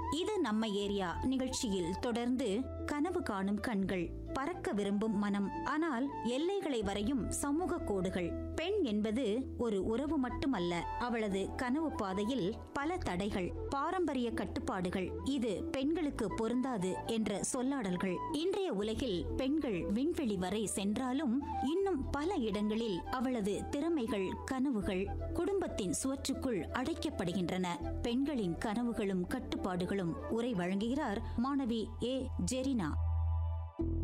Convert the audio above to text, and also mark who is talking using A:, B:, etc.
A: இது நம்ம ஏரியா நிகழ்ச்சியில் தொடர்ந்து கனவு காணும் கண்கள் பறக்க விரும்பும் மனம் ஆனால் எல்லைகளை வரையும் சமூக கோடுகள் பெண் என்பது ஒரு உறவு மட்டுமல்ல அவளது கனவு பாதையில் பல தடைகள் பாரம்பரிய கட்டுப்பாடுகள் இது பெண்களுக்கு பொருந்தாது என்ற சொல்லாடல்கள் இன்றைய உலகில் பெண்கள் விண்வெளி வரை சென்றாலும் இன்னும் பல இடங்களில் அவளது திறமைகள் கனவுகள் குடும்பத்தின் சுவற்றுக்குள் அடைக்கப்படுகின்றன பெண்களின் கனவுகளும் கட்டுப்பாடுகளும் உரை வழங்குகிறார் மாணவி ஏ ஜெரினா